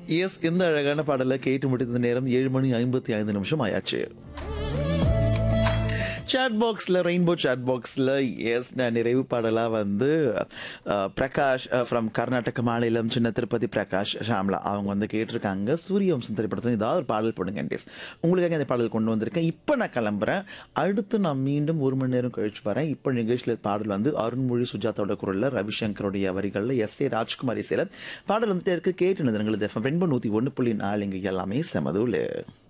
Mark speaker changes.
Speaker 1: S இந்த அழகான பாடலை கேட்டு முடித்த நேரம் ஏழு மணி ஐம்பத்தி ஐந்து நிமிஷம் ஆயாச்சு சாட் பாக்ஸில் ரெயின்போ சாட் பாக்ஸில் எஸ் நான் நிறைவு பாடலாக வந்து அஹ், பிரகாஷ் ஃப்ரம் கர்நாடக மாநிலம் சின்ன திருப்பதி பிரகாஷ் ஷாம்லா அவங்க வந்து கேட்டிருக்காங்க சூரிய வம்சம் திரைப்படத்தில் ஏதாவது ஒரு பாடல் போடுங்க டேஸ் உங்களுக்காக இந்த பாடல் கொண்டு வந்திருக்கேன் இப்போ நான் கிளம்புறேன் அடுத்து நான் மீண்டும் ஒரு மணி நேரம் கழிச்சு வரேன் இப்போ நிகழ்ச்சியில் பாடல் வந்து அருண்மொழி சுஜாதாவோட குரலில் ரவிசங்கருடைய வரிகளில் எஸ் ஏ ராஜ்குமார் இசையில் பாடல் வந்துட்டே இருக்கு கேட்டு நிறுவனங்கள் எஃப்எம் ரெண்டு நூற்றி ஒன்று புள்ளி நாலு இங்கே எல்லாமே செமதுல